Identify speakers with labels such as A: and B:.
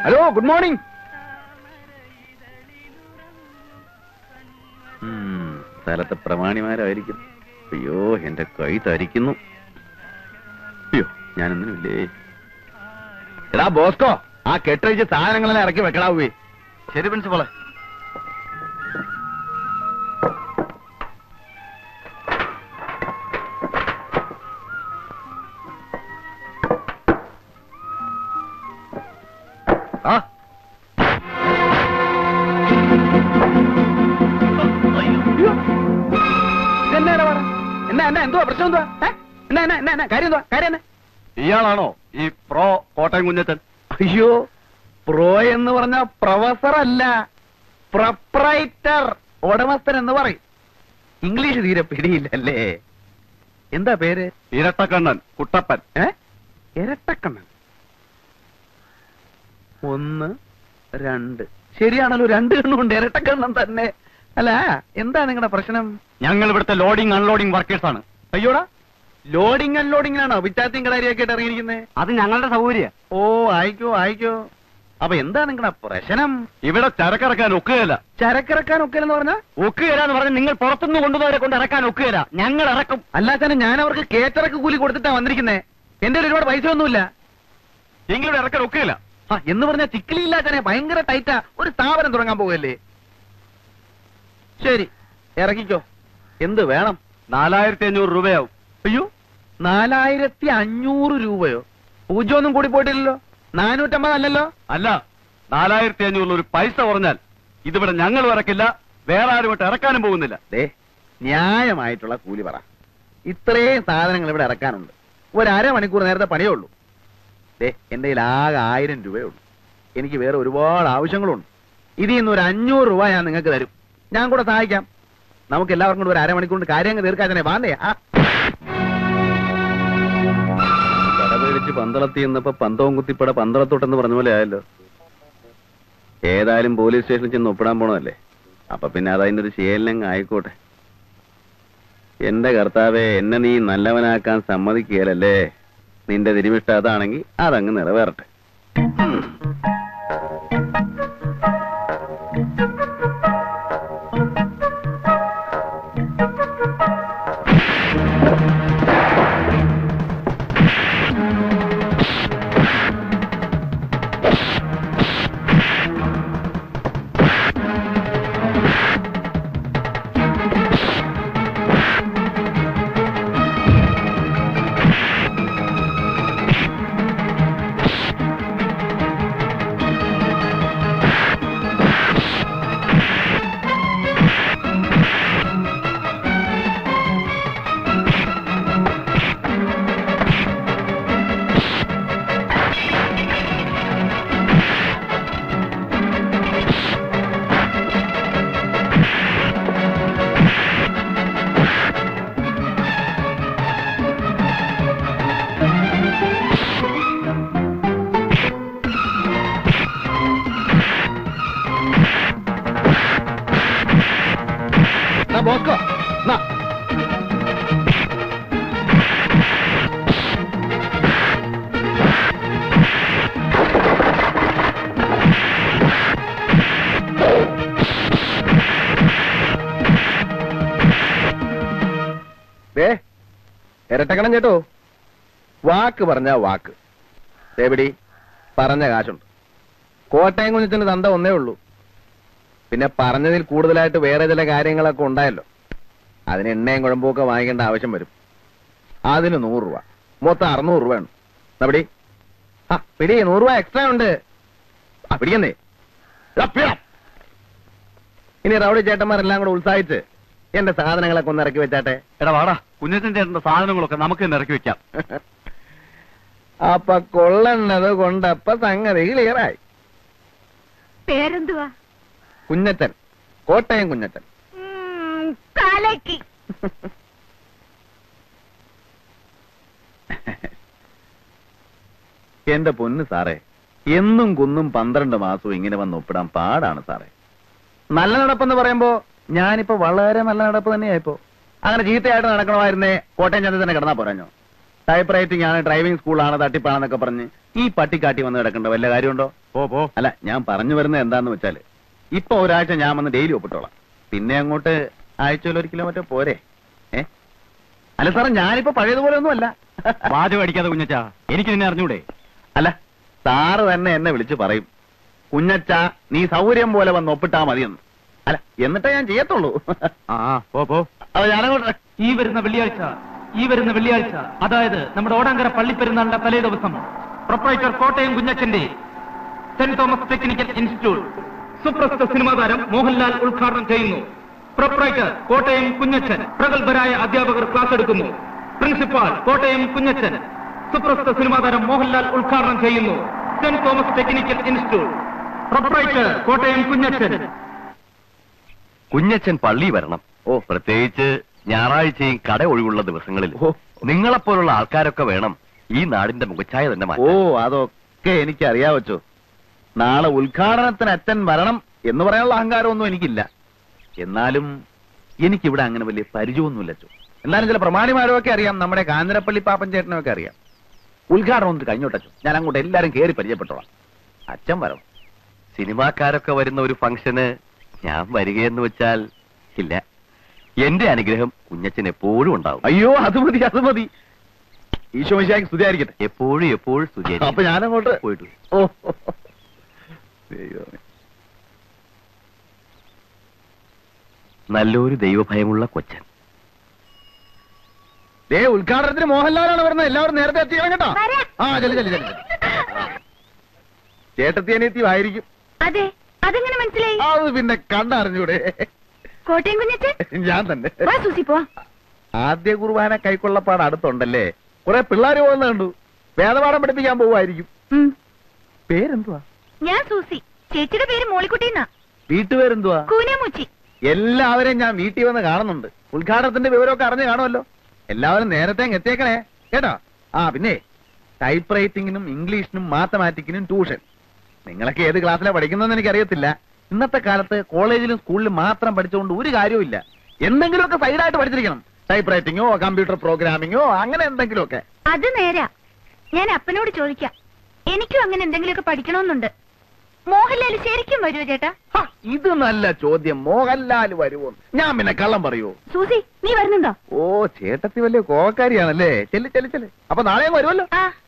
A: Hello good morning സ്ഥലത്തെ പ്രമാണിമാരായിരിക്കും അയ്യോ എന്റെ കൈ തരിക്കുന്നു അയ്യോ ഞാനൊന്നിനുമില്ലേ എടാ ബോസ്കോ ആ കെട്ടഴിച്ച് സാധനങ്ങളെല്ലാം ഇറക്കി വെക്കടാവേ
B: ശരി പ്രിൻസിപ്പളെ
A: ആ ഇതെന്നാ ഇവിടെ പറ? എന്നാ എന്നാ എന്തുവാ പ്രശ്നം എന്തുവാ ഏ? എന്നാ എന്നാ എന്നാ എന്നാ കാര്യം എന്തുവാ കാര്യം എന്നാ
B: ഇയാളാണോ ഈ പ്രോ കോട്ടയം കുഞ്ഞച്ചൻ
A: അയ്യോ പ്രോ എന്ന് പറഞ്ഞ പ്രൊഫസർ അല്ല പ്രൊപ്രൈറ്റർ ഉടമസ്ഥൻ എന്ന് പറയും ഇംഗ്ലീഷ് തീരെ പിടിയില്ലല്ലേ എന്താ പേര്
B: ഇരട്ടക്കണ്ണൻ കുട്ടപ്പൻ
A: ഏ ഇരട്ടക്കണ്ണൻ ഒന്ന് രണ്ട് ശരിയാണല്ലോ രണ്ട് കണ്ണുണ്ട് ഇരട്ടക്കണ്ണൻ തന്നെ അല്ല എന്താ നിങ്ങളുടെ പ്രശ്നം
B: ഞങ്ങൾ ഇവിടുത്തെ ലോഡിംഗ് അൺലോഡിംഗ് വർക്കേഴ്സ് ആണ്
A: അയ്യോടാ ലോഡിംഗ് അൺലോഡിംഗിലാണോ വിറ്റാത്തിയും കളരിയൊക്കെ ആയിട്ട് ഇറങ്ങിയിരിക്കുന്നത്
B: അത് ഞങ്ങളുടെ സൗകര്യ
A: ഓ ആയിക്കോ ആയിക്കോ അപ്പൊ എന്താ നിങ്ങളുടെ പ്രശ്നം
B: ഇവിടെ ചരക്കിറക്കാൻ ഒക്കുകയില്ല
A: ചരക്കിറക്കാൻ ഒക്കെ എന്ന് പറഞ്ഞാ
B: ഒക്കുകയില്ല എന്ന് പറഞ്ഞാൽ നിങ്ങൾ പുറത്തുനിന്ന് കൊണ്ടുവന്നവരെ കൊണ്ട് ഇറക്കാൻ ഒക്കുകയില്ല ഞങ്ങൾ ഇറക്കും
A: അല്ലാച്ചാലും ഞാൻ അവർക്ക് കേറ്ററക്ക് കൂലി കൊടുത്തിട്ടാ വന്നിരിക്കുന്നേ എന്റെ കയ്യിൽ ഒരുപാട് പൈസ ഒന്നുമില്ല
B: എങ്കിലും ഇറക്കാൻ ഒക്കുകയില്ല
A: ആ എന്ന് പറഞ്ഞാൽ ചിക്കിലിയില്ലാച്ചാനെ ഭയങ്കര ടൈറ്റാ ഒരു സ്ഥാപനം തുടങ്ങാൻ പോകല്ലേ ശരി ഇറക്കിക്കോ എന്ത് വേണം
B: നാലായിരത്തി അഞ്ഞൂറ് രൂപയാവും
A: അയ്യോ നാലായിരത്തി അഞ്ഞൂറ് രൂപയോ പൂജ്യം ഒന്നും കൂടി പോയിട്ടില്ലല്ലോ നാനൂറ്റമ്പത് അല്ലല്ലോ
B: അല്ല നാലായിരത്തി അഞ്ഞൂറിൽ ഒരു പൈസ കുറഞ്ഞാൽ ഇതിവിടെ ഞങ്ങൾ ഇറക്കില്ല വേറെ ആരും ഇട്ട് ഇറക്കാനും പോകുന്നില്ല
A: ദേ ന്യായമായിട്ടുള്ള കൂലി പറ ഇത്രയും സാധനങ്ങൾ ഇവിടെ ഇറക്കാനുണ്ട് ഒരു അരമണിക്കൂർ നേരത്തെ പണിയേ ഉള്ളൂ ദേ എന്റെ കയ്യിൽ ആകെ ആയിരം രൂപയേ ഉള്ളൂ എനിക്ക് വേറെ ഒരുപാട് ആവശ്യങ്ങളുണ്ട് ഇതിൽ നിന്ന് ഒരു അഞ്ഞൂറ് രൂപ ഞാൻ നിങ്ങൾക്ക് തരും ഞാൻ കൂടെ സഹായിക്കാം നമുക്ക് എല്ലാവർക്കും കൂടെ ഒരു അരമണിക്കൂറിന്റെ കാര്യങ്ങൾ തീർക്കാൻ തന്നെ വാന്നേ ആ കടപേടിച്ച് പന്തളത്തി എന്നപ്പോ പന്തവും കുത്തിപ്പട പന്തളത്തോട്ടെന്ന് പറഞ്ഞ പോലെ ആയല്ലോ ഏതായാലും പോലീസ് സ്റ്റേഷനിൽ ചെന്ന് ഒപ്പിടാൻ പോണതല്ലേ അപ്പൊ പിന്നെ അതതിന്റെ ഒരു ശീലങ്ങ് ആയിക്കോട്ടെ എന്റെ കർത്താവെ എന്നെ നീ നല്ലവനാക്കാൻ സമ്മതിക്കുകയല്ലേ നിന്റെ തിരുമിഷ്ട അതാണെങ്കിൽ അതങ്ങ് നിറവേറട്ടെ നാ ബോസ്കോ നാ ദേ ഇരട്ടക്കണം ചേട്ടോ വാക്ക് പറഞ്ഞ വാക്ക് എവിടെ പറഞ്ഞ കാശുണ്ട് കോട്ടയം കുഞ്ഞിന്റെ തന്ത ഒന്നേ ഉള്ളൂ പിന്നെ പറഞ്ഞതിൽ കൂടുതലായിട്ട് വേറെ ചില കാര്യങ്ങളൊക്കെ ഉണ്ടായല്ലോ അതിന് എണ്ണയും കുഴമ്പൊക്കെ വാങ്ങിക്കേണ്ട ആവശ്യം വരും അതിന് നൂറ് രൂപ മൊത്തം അറുന്നൂറ് രൂപ ഉണ്ട് എന്നാ പിടി ആ പിടി നൂറ് രൂപ എക്സ്ട്രാ ഉണ്ട് ആ പിടിക്കുന്നേ ഇതാ പിടാം. ഇനി റൗഡി ചേട്ടന്മാരെല്ലാം കൂടെ ഉത്സാഹിച്ച് എന്റെ സാധനങ്ങളൊക്കെ ഒന്ന് ഇറക്കി വെച്ചാട്ടെ
B: എടാ വാടാ കുഞ്ഞച്ചൻ ചേട്ടന്റെ സാധനങ്ങളൊക്കെ നമുക്ക് തന്നെ ഇറക്കി വെക്കാം
A: അപ്പൊ കൊള്ളണത് കൊണ്ടപ്പ സംഗതി ക്ലിയറായി
C: പേരെന്തുവാ
A: കുഞ്ഞച്ചൻ കോട്ടയം കുഞ്ഞച്ചൻ
C: ഉം, കലക്കി
A: എന്റെ പൊന്ന് സാറേ എന്നും കുന്നും പന്ത്രണ്ട് മാസവും ഇങ്ങനെ വന്ന് ഒപ്പിടാൻ പാടാണ് സാറേ നല്ല നടപ്പെന്ന് പറയുമ്പോ ഞാനിപ്പോ വളരെ നല്ല നടപ്പ് തന്നെയായിപ്പോ അങ്ങനെ ചീത്തയായിട്ട് നടക്കണമായിരുന്നേ കോട്ടയം ചന്ത തന്നെ കിടന്നാ പോരാഞ്ഞോ ടൈപ്പ് റൈറ്റിംഗ് ആണ് ഡ്രൈവിംഗ് സ്കൂളാണ് തട്ടിപ്പാണെന്നൊക്കെ പറഞ്ഞ് ഈ പട്ടിക്കാട്ടി വന്ന് കിടക്കേണ്ട വല്ല കാര്യമുണ്ടോ
B: പോ പോ
A: അല്ല ഞാൻ പറഞ്ഞു വരുന്നത് എന്താന്ന് വെച്ചാല് ഇപ്പൊ ഒരാഴ്ച ഞാൻ വന്ന് ഡെയിലി ഒപ്പിട്ടോളാം പിന്നെ അങ്ങോട്ട് ആഴ്ചയിൽ ഒരു കിലോമീറ്റർ പോരെ ഏ അല്ല സാറേ ഞാനിപ്പോ പഴയതുപോലെ ഒന്നും അല്ല
B: വാചകം അടിക്കാതെ കുഞ്ഞച്ചാ എനിക്ക് നിന്നെ അറിഞ്ഞൂടെ
A: അല്ല സാറ് തന്നെ എന്നെ വിളിച്ച് പറയും കുഞ്ഞച്ച നീ സൗകര്യം പോലെ വന്ന് ഒപ്പിട്ടാ മതിയെന്ന് അല്ല എന്നിട്ടേ ഞാൻ ചെയ്യത്തുള്ളൂ
B: ആ ആ, പോ പോ
A: അപ്പൊ ഞാനങ്ങോട്ട്
D: ഈ വരുന്ന വെള്ളിയാഴ്ച ഈ വരുന്ന വെള്ളിയാഴ്ച അതായത് നമ്മുടെ ഓടാങ്കര പള്ളിപ്പെരുന്നാളിന്റെ തലേ ദിവസം പ്രൊപ്പറേറ്റർ കോട്ടയം കുഞ്ഞച്ചന്റെ സെന്റ് തോമസ് ടെക്നിക്കൽ ഇൻസ്റ്റിറ്റ്യൂട്ട് സുപ്രസിദ്ധ സിനിമാ താരം മോഹൻലാൽ ഉദ്ഘാടനം ചെയ്യുന്നു പ്രൊപ്പറേറ്റർ കോട്ടയം കുഞ്ഞച്ചൻ പ്രഗത്ഭരായ അധ്യാപകർ ക്ലാസ് എടുക്കുന്നു പ്രിൻസിപ്പാൾ കോട്ടയം കുഞ്ഞച്ചൻ സുപ്രസിദ്ധ സിനിമാ താരം മോഹൻലാൽ ഉദ്ഘാടനം ചെയ്യുന്നു saint Thomas technical institute proprietor Kottayam Kunjachan
B: Kunjachan പള്ളി വരണം ഓ പ്രത്യേകിച്ച് ഞായറാഴ്ചയും കട ഒഴിവുള്ള ദിവസങ്ങളിൽ
A: ഓ.
B: നിങ്ങളെപ്പോലുള്ള ആൾക്കാരൊക്കെ വേണം ഈ നാടിന്റെ മുഖച്ഛായ തന്നെ
A: ഓ
B: മാറ്റാൻ
A: അതൊക്കെ എനിക്ക് അറിയാവച്ചോ നാളെ ഉദ്ഘാടനത്തിന് അച്ഛൻ വരണം എന്ന് പറയാനുള്ള അഹങ്കാരമൊന്നും എനിക്കില്ല എന്നാലും എനിക്കിവിടെ അങ്ങനെ വലിയ പരിചയമൊന്നുമില്ല അച്ചോ എന്നാലും ചില പ്രമാണിമാരൊക്കെ അറിയാം നമ്മുടെ കാഞ്ഞിരപ്പള്ളി പാപ്പൻ ചേട്ടനൊക്കെ അറിയാം ഉദ്ഘാടനം ഒന്ന് കഴിഞ്ഞോട്ടച്ചോ ഞാൻ അങ്ങോട്ട് എല്ലാരും കയറി പരിചയപ്പെട്ടോളാം അച്ഛൻ വരണം
B: സിനിമാക്കാരൊക്കെ വരുന്ന ഒരു ഫംഗ്ഷന് ഞാൻ വരികയെന്ന് വെച്ചാൽ ഇല്ല എന്റെ അനുഗ്രഹം കുഞ്ഞച്ചൻ എപ്പോഴും ഉണ്ടാവും
A: അയ്യോ അത് മതി അത് മതി ഈശോ മിശിഹായ്ക്ക് സ്തുതിയായിരിക്കട്ടെ
B: എപ്പോഴും എപ്പോഴും സ്തുതി
A: അപ്പൊ ഞാനങ്ങോട്ട്
B: പോയിട്ട് വരൂ.
A: ഓ ദൈവമേ.
B: നല്ലൊരു ദൈവഭയമുള്ള കൊച്ചൻ
A: ദേ ഉദ്ഘാടനത്തിന് മോഹൻലാലാണ് വരുന്നത് എല്ലാവരും നേരത്തെ എത്തിക്കണം കേട്ടോ
C: വരാം.
A: ആ ചെല്ലു ചെല്ലു ചെല്ലു ചേട്ടത്തി അനിയത്തിയും ആയിരിക്കും
C: അതെ അതെങ്ങനെ മനസ്സിലായി
A: അത് പിന്നെ കണ്ടറിഞ്ഞൂടെ
C: കോട്ടയം കുഞ്ഞച്ചൻ
A: ഞാൻ തന്നെ
C: വാ സൂസി പോ
A: ആദ്യ കുർബാന കൈക്കൊള്ളപ്പാട് അടുത്തുണ്ടല്ലേ കുറെ പിള്ളേര് പോകുന്ന കണ്ടു വേദപാഠം പഠിപ്പിക്കാൻ പോവായിരിക്കും
C: ഉം.
A: പേരെന്തുവാ
C: ഞാൻ സൂസി ചേച്ചിയുടെ പേര് മോളിക്കുട്ടിന്നാ
A: വീട്ടുപേരെന്തുവാ
C: കൂനമുച്ചി
A: എല്ലാവരെയും ഞാൻ വീട്ടിൽ വന്ന് കാണുന്നുണ്ട് ഉദ്ഘാടനത്തിന്റെ വിവരമൊക്കെ അറിഞ്ഞു കാണുമല്ലോ എല്ലാവരും നേരത്തെ അങ്ങ് എത്തിയേക്കണേ കേട്ടോ ആ പിന്നെ ടൈപ്പ് റൈറ്റിംഗിനും ഇംഗ്ലീഷിനും മാത്തമാറ്റിക്കിനും ട്യൂഷൻ നിങ്ങളൊക്കെ ഏത് ക്ലാസ്സിലാണ് പഠിക്കുന്നതെന്ന് എനിക്കറിയത്തില്ല ഇന്നത്തെ കാലത്ത് കോളേജിലും സ്കൂളിലും മാത്രം പഠിച്ചുകൊണ്ട് ഒരു കാര്യവുമില്ല എന്തെങ്കിലുമൊക്കെ സൈഡായിട്ട് പഠിച്ചിരിക്കണം ടൈപ്പ് റൈറ്റിങ്ങോ കമ്പ്യൂട്ടർ പ്രോഗ്രാമിങ്ങോ അങ്ങനെ എന്തെങ്കിലുമൊക്കെ
C: അത് നേരാ ഞാൻ അപ്പനോട് ചോദിക്കാം എനിക്കും അങ്ങനെ എന്തെങ്കിലുമൊക്കെ പഠിക്കണമെന്നുണ്ട് മോഹൻലാൽ ശരിക്കും വരുമോ ചേട്ടാ
A: ഹ, ഇത് നല്ല ചോദ്യം മോഹൻലാൽ വരുമോ ഞാൻ പിന്നെ കള്ളം പറയൂ
C: സൂസി നീ വരുന്നുണ്ടോ
A: ഓ ചേട്ടത്തി വലിയ കോവക്കാരിയാണല്ലേ ചെല്ലു ചെല്ലു ചെല്ലു അപ്പൊ നാളെ വരുമല്ലോ
C: ആ